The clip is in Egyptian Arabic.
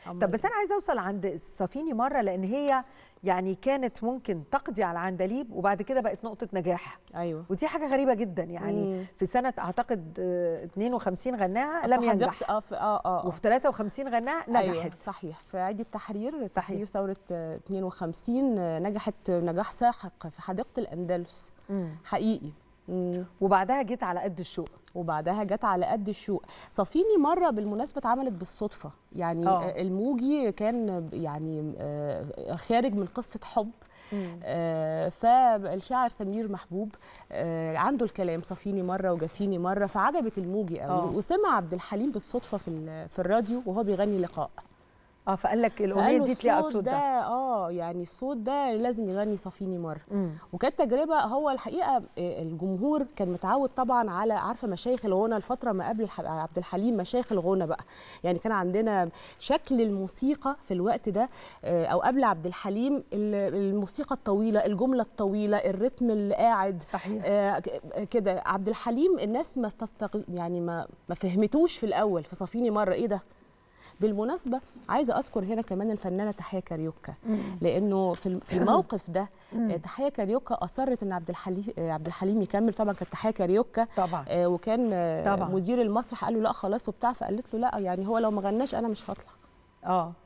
طب بس انا عايزه اوصل عند صافيني مره لان هي يعني كانت ممكن تقضي على العندليب وبعد كده بقت نقطه نجاح ايوه ودي حاجه غريبه جدا يعني مم. في سنه اعتقد آه، 52 غناها لم في ينجح حديقة- اه في اه اه وفي 53 غناها نجحت أيوة صحيح في عيد التحرير صحيح. تحرير ثورة آه، 52 آه، نجحت نجاح ساحق في حديقة الأندلس مم. حقيقي مم. وبعدها جيت على قد الشوق وبعدها جت على قد الشوق صافيني مره بالمناسبه اتعملت بالصدفه يعني آه. آه. الموجي كان يعني آه، خارج من قصه حب آه، فالشاعر سمير محبوب آه، عنده الكلام صفيني مره وجفيني مره فعجبت الموجي آه. قوي وسمع عبد الحليم بالصدفه في ال- في الراديو وهو بيغني لقاء اه فقال لك فقال الاغنيه له دي تليق على الصوت الصوت ده ده اه يعني الصوت ده لازم يغني صفيني مره مم. وكانت تجربه هو الحقيقه آه، الجمهور كان متعود طبعا على عارفه مشايخ الغنى الفتره ما قبل الح- عبد الحليم مشايخ الغنى بقى يعني كان عندنا شكل الموسيقى في الوقت ده آه، او قبل عبد الحليم ال- الموسيقى الطويله الجمله الطويله الريتم اللي قاعد صحيح آه، ك- كده عبد الحليم الناس ما استستغ... يعني ما ما فهمتوش في الاول في صفيني مره ايه ده بالمناسبه عايزه اذكر هنا كمان الفنانه تحيه كاريوكا لانه في الم- في الموقف ده آه، تحيه كاريوكا اصرت ان عبد الحليم عبد الحليم يكمل طبعا كانت تحيه كاريوكا طبعا آه، وكان آه، طبعا. مدير المسرح قال له لا خلاص وبتاع فقالت له لا يعني هو لو ما غناش انا مش هطلع اه